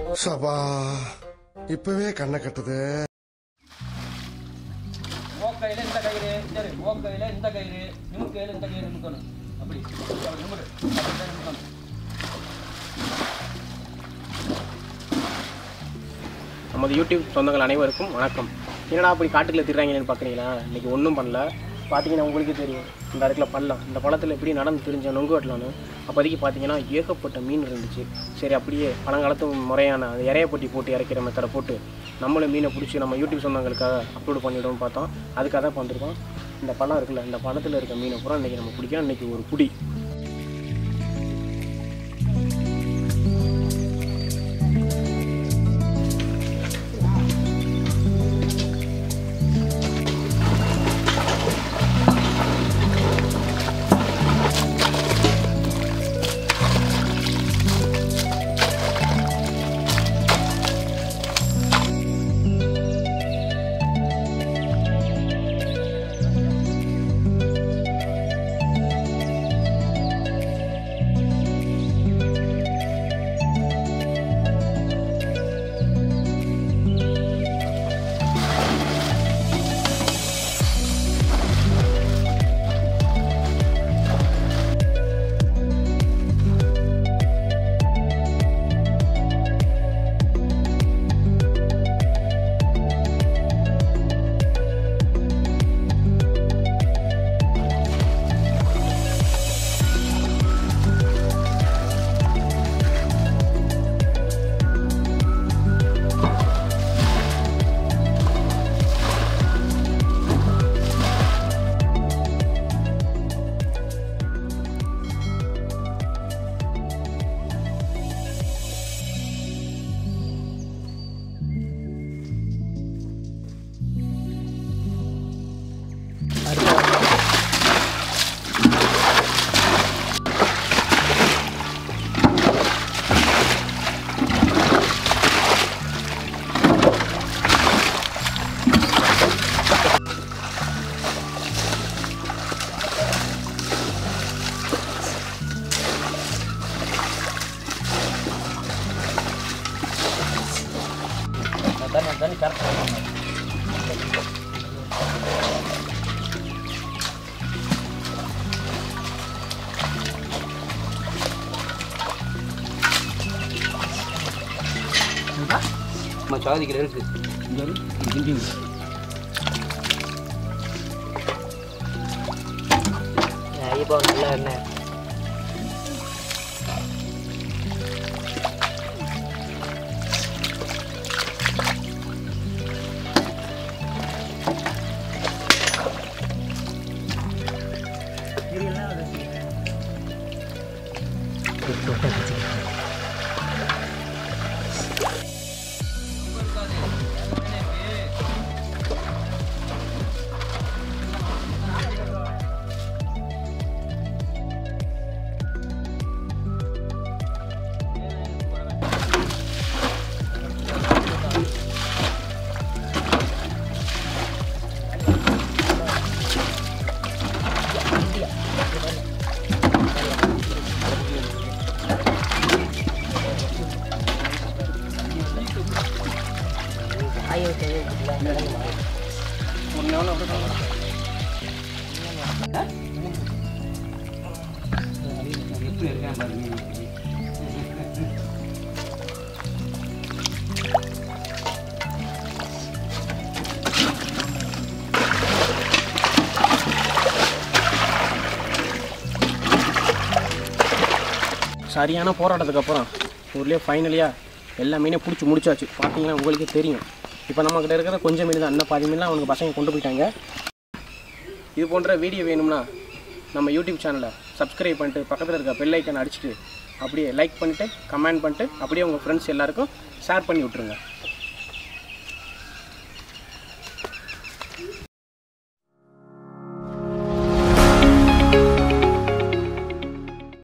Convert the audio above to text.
சபா இப்பவே கண்ணை கட்டுது ஓக்கையில் இந்த கயிறு சரி ஓக்கையில் இந்த கயிறு நிமுக்கையில் இந்த கயிறு நிமுக்கணும் அப்படி அப்படி நிமிடு அப்படி தான் நிமுக்கணும் நமது யூடியூப் சொந்தங்கள் அனைவருக்கும் வணக்கம் என்னடா அப்படி காட்டுக்குள்ள திடுறாங்கன்னு பார்க்குறீங்களா இன்றைக்கி ஒன்றும் பண்ணல பார்த்தீங்கன்னா உங்களுக்கே தெரியும் இந்த இடத்துல பள்ளம் இந்த பள்ளத்தில் எப்படி நடந்து தெரிஞ்ச நொங்கு வெட்டலான்னு அப்போதைக்கு பார்த்தீங்கன்னா ஏகப்பட்ட மீன் இருந்துச்சு சரி அப்படியே பழங்காலத்து முறையான அந்த இறையப்பட்டி போட்டு இறக்கிற மெத்தடை போட்டு நம்மளும் மீனை பிடிச்சி நம்ம யூடியூப் சொந்தங்களுக்காக அப்லோட் பண்ணிவிடுவோம் பார்த்தோம் அதுக்காக தான் வந்திருக்கோம் இந்த பழம் இருக்குல்ல இந்த பழத்தில் இருக்க மீனை பூரா இன்றைக்கி நம்ம பிடிக்கிறோம் இன்றைக்கி ஒரு புடி தண்ணி தண்ணி கரெக்டாக நம்ம சாதிக்கிற இருக்கு இங்கே கிண்டி இப்போ நல்லா என்ன எப்படி இருக்கேன் பாருங்க சரியான போராட்டத்துக்கு அப்புறம் ஊர்லேயே ஃபைனலியாக எல்லா மீனையும் பிடிச்சி முடிச்சாச்சு பார்த்தீங்கன்னா உங்களுக்கே தெரியும் இப்போ நம்மக்கிட்ட இருக்கிற கொஞ்சம் மீன் தான் இன்னும் பாதி மீன்லாம் அவனுக்கு பசங்க கொண்டு போயிட்டாங்க இது போன்ற வீடியோ வேணும்னா நம்ம யூடியூப் சேனலை சப்ஸ்கிரைப் பண்ணிட்டு பக்கத்தில் இருக்க பெல் ஐக்கன் அடிச்சுட்டு அப்படியே லைக் பண்ணிவிட்டு கமெண்ட் பண்ணிட்டு அப்படியே உங்கள் ஃப்ரெண்ட்ஸ் எல்லாருக்கும் ஷேர் பண்ணி விட்ருங்க